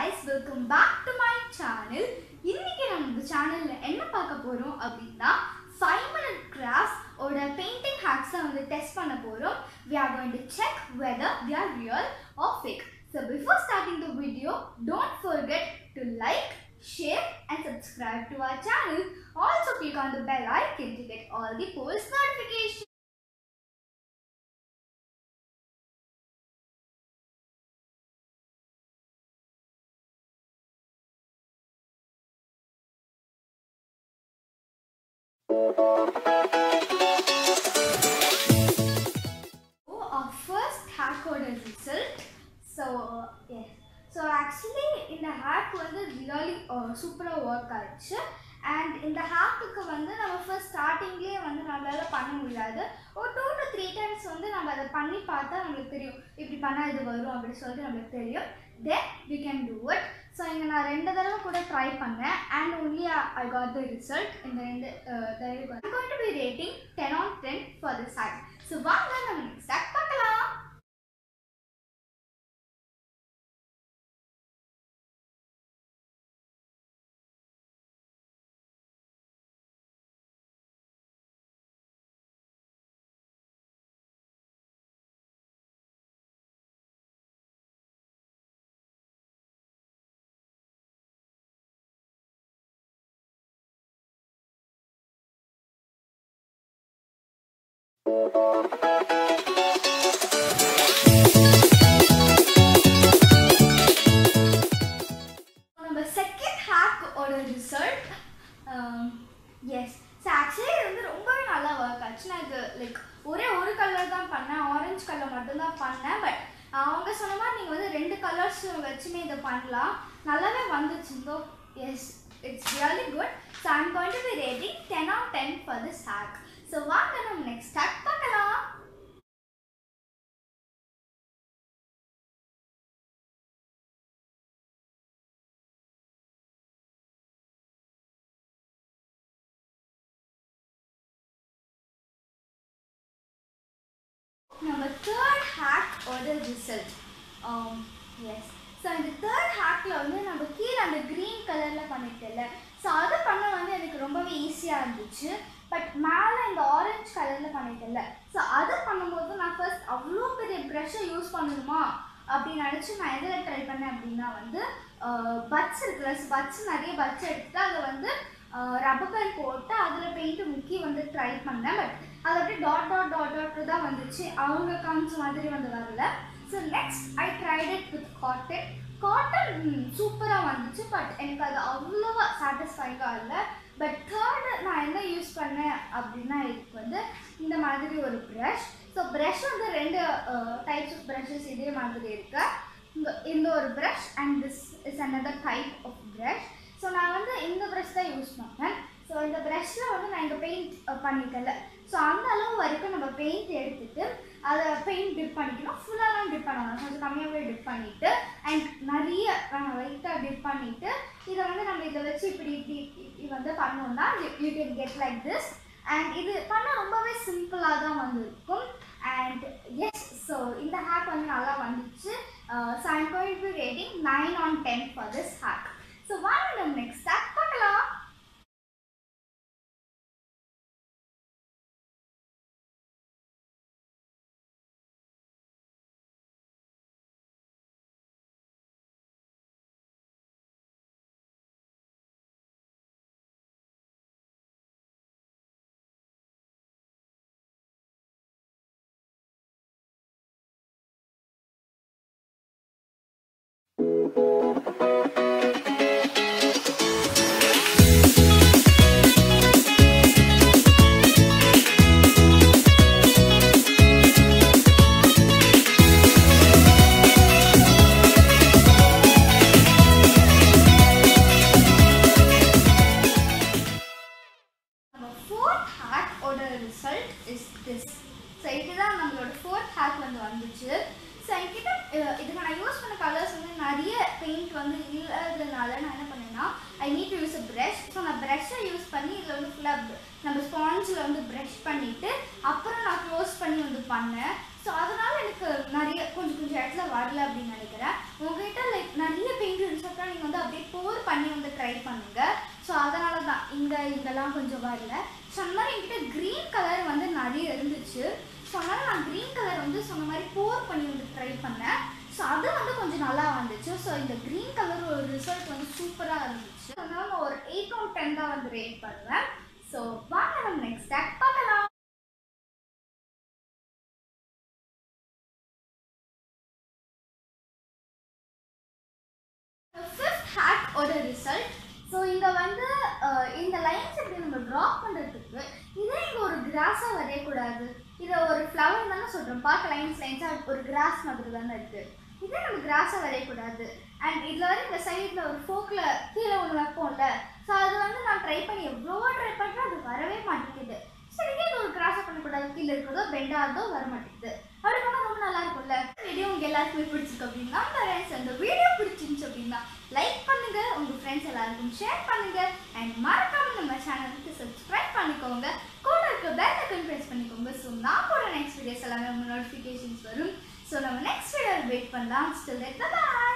guys welcome back to my channel இன்னைக்கு நம்ம சேனல்ல என்ன பார்க்க போறோம் அப்படின்னா ஃபைவ் மினிட் கிராஃப்ட் ஓட பெயிண்டிங் ஹேக்ஸை வந்து டெஸ்ட் பண்ண போறோம் we are going to check whether they are real or fake so before starting the video don't forget to like share and subscribe to our channel also click on the bell icon to get all the post notifications Oh, our first hack order result. So, yes. So actually இந்த hack வந்து really சூப்பராக work ஆயிடுச்சு and இந்த ஹேக்குக்கு வந்து நம்ம first ஸ்டார்டிங்லேயே வந்து நம்மளால பண்ண முடியாது ஒரு டூ டு த்ரீ டைம்ஸ் வந்து நம்ம அதை பண்ணி பார்த்தா நம்மளுக்கு தெரியும் இப்படி பண்ணால் இது வரும் அப்படின்னு சொல்லிட்டு நம்மளுக்கு தெரியும் then we can do it so இங்கே நான் ரெண்டு தடவை கூட ட்ரை பண்ணேன் and only I got the result இந்த ரெண்டு தடவை going to be rating 10 on 10 for this hack. So வாங்க நம்ம நெக்ஸ்ட் ஹேக் பார்க்கலாம் நம்ம செகண்ட் ஹேக் ஓட ரிசல்ட் எஸ் ஸோ ஆக்சுவலி இது வந்து ரொம்பவே நல்லா ஒர்க் ஆச்சு நான் இது லைக் ஒரே ஒரு கலர் தான் பண்ணேன் ஆரஞ்சு கலர் மட்டும்தான் பண்ணேன் பட் அவங்க சொன்ன மாதிரி நீங்கள் வந்து ரெண்டு கலர்ஸ் வச்சுமே இதை பண்ணலாம் நல்லாவே வந்துச்சு so yes it's really good so I'm going to be rating ten of ten for this hack so வாங்க நம்ம நெக்ஸ்ட் ஹேக் பார்க்கலாம் நம்ம தேர்ட் ஹேக் ஓட ரிசல்ட் எஸ் ஸோ இந்த தேர்ட் ஹேக்கில் வந்து நம்ம கீழே அந்த க்ரீன் கலரில் பண்ணிட்டல ஸோ அது பண்ண வந்து எனக்கு ரொம்பவே ஈஸியாக இருந்துச்சு பட் மேலே இந்த ஆரஞ்சு கலரில் பண்ணிட்டல ஸோ அது பண்ணும்போது நான் ஃபர்ஸ்ட் அவ்வளோ பெரிய ப்ரஷ்ஷை யூஸ் பண்ணணுமா அப்படின்னு நினச்சி நான் எதில் ட்ரை பண்ணேன் அப்படின்னா வந்து பட்ஸ் இருக்குல்ல பட்ஸ் நிறைய பட்ஸ் எடுத்துட்டு அதை வந்து ரப்பர் பேண்ட் போட்டு அதில் பெயிண்ட் முக்கி வந்து ட்ரை பண்ணேன் பட் அது அப்படியே டாட் டாட் டாட் டாட் தான் வந்துச்சு அவங்க காமிச்ச மாதிரி வந்து வரல so next I tried it with cotton cotton சூப்பராக வந்துச்சு பட் எனக்கு அது அவ்வளோவா சாட்டிஸ்ஃபைங்காக இல்லை பட் தேர்டு நான் என்ன யூஸ் பண்ணேன் அப்படின்னா இதுக்கு வந்து இந்த மாதிரி ஒரு ப்ரஷ் ஸோ ப்ரஷ் வந்து ரெண்டு டைப்ஸ் ஆஃப் ப்ரஷஸ் இதே மாதிரி இருக்கு இந்த இந்த ஒரு brush and this is another type of brush so நான் வந்து இந்த ப்ரஷ் தான் யூஸ் பண்ணேன் ஸோ இந்த ப்ரஷ்ஷில் வந்து நான் இங்கே பெயிண்ட் பண்ணியிருக்கேன்ல ஸோ அந்த அளவு வரைக்கும் நம்ம பெயிண்ட் எடுத்துட்டு அதை பெயிண்ட் டிப் பண்ணிக்கணும் ஃபுல்லாலாம் டிப் பண்ணணும் கொஞ்சம் கம்மியாகவே டிப் பண்ணிவிட்டு அண்ட் நிறைய லைட்டாக டிப் பண்ணிவிட்டு இதை வந்து நம்ம இதை வச்சு இப்படி இப்படி இப்படி வந்து பண்ணோம்னா you can get like this and இது பண்ண ரொம்பவே சிம்பிளாக தான் வந்து இருக்கும் அண்ட் எஸ் ஸோ இந்த ஹேக் வந்து நல்லா வந்துச்சு so I'm going to rating nine on ten for this hack so வாங்க நம்ம நெக்ஸ்ட் ஹேக் பார்க்கலாம் நம்ம ஃபோர்த் ஹேக் ஓட ரிசல்ட் இஸ் திஸ் ஸோ இதுதான் நம்மளோட ஃபோர்த் ஹேக் வந்து வந்துச்சு ஸோ என்கிட்ட அஹ், இதுக்கு நான் யூஸ் பண்ண கலர்ஸ் வந்து நிறைய பெயிண்ட் வந்து இல்லாததுனால நான் என்ன பண்ணேன்னா I need to use a brush so நான் ப்ரஷ்ஷை யூஸ் பண்ணி இதில் வந்து ஃபுல்லாக நம்ம ஸ்பாஞ்சில் வந்து ப்ரஷ் பண்ணிவிட்டு அப்புறம் நான் க்ளோஸ் பண்ணி வந்து பண்ணேன் ஸோ அதனால் எனக்கு நிறைய கொஞ்சம் கொஞ்சம் இடத்துல வரல அப்படின்னு நினைக்கிறேன் உங்ககிட்ட லைக் நிறைய பெயிண்ட் இருந்துச்சு அப்புறம் பண்ணுங்க ஸோ அதனால தான் இங்கே இங்கெல்லாம் கொஞ்சம் வரல ஸோ அந்த மாதிரி என்கிட்ட க்ரீன் கலர் வந்து நிறைய இருந்துச்சு ஸோ அதனால் நான் க்ரீன் கலர் வந்து சொன்ன மாதிரி போர் பண்ணி வந்து ட்ரை பண்ணேன் ஸோ அது வந்து கொஞ்சம் நல்லா வந்துச்சு ஸோ இந்த க்ரீன் கலர் ஒரு ரிசல்ட் வந்து சூப்பராக இருந்துச்சு அதனால நான் ஒரு எயிட் அவுட் டென் தான் வந்து ரேட் பண்ணுவேன் ஸோ வாங்க நம்ம நெக்ஸ்ட் ஸ்டாக் பார்க்கலாம் ஃபிஃப்த் ஹேக்கோட ரிசல்ட் ஸோ இங்கே வந்து அஹ், இந்த லைன்ஸ் இப்படி நம்ம ட்ராப் பண்ணுறதுக்கு இதே இங்கே ஒரு கிராஸாக வரையக்கூடாது இதை ஒரு ஃப்ளவர் தானே சொல்கிறோம் பார்க்க லைன்ஸ் லைன்ஸாக ஒரு கிராஸ் மாதிரி தானே இருக்குது இதே நம்ம கிராஸாக வரையக்கூடாது அண்ட் இதில் வந்து இந்த சைடில் ஒரு ஃபோக்கில் கீழே ஒன்று வைப்போம்ல ஸோ அது வந்து நான் ட்ரை பண்ணி எவ்வளவோ ட்ரை பண்ணுறேன் அது வரவே மாட்டேங்குது சரி இது ஒரு கிராஸாக பண்ணக்கூடாது கீழே இருக்கிறதோ பெண்டாதோ வர மாட்டேங்குது அப்படி பண்ணால் ரொம்ப நல்லா இருக்கும்ல வீடியோ உங்கள் எல்லாருக்குமே பிடிச்சிருக்கு அப்படின்னா ஃப்ரெண்ட்ஸ் அந்த வீடியோ பிடிச்சிருந்துச்சு அப்படின்னா லைக் பண்ணுங்க உங்க ஃப்ரெண்ட்ஸ் எல்லாருக்கும் ஷேர் பண்ணுங்க அண்ட் மறக்காம நம்ம சேனலுக்கு சப்ஸ்கிரைப் பண்ணிக்கோங்க கூட இருக்க பெல் ஐக்கன் ப்ரெஸ் பண்ணிக்கோங்க ஸோ நான் போட நெக்ஸ்ட் வீடியோஸ் எல்லாமே உங்க நோட்டிஃபிகேஷன்ஸ் வரும் ஸோ நம்ம நெக்ஸ்ட் வீடியோ வெயிட் பண்ணலாம் ஸ்டில் பாய்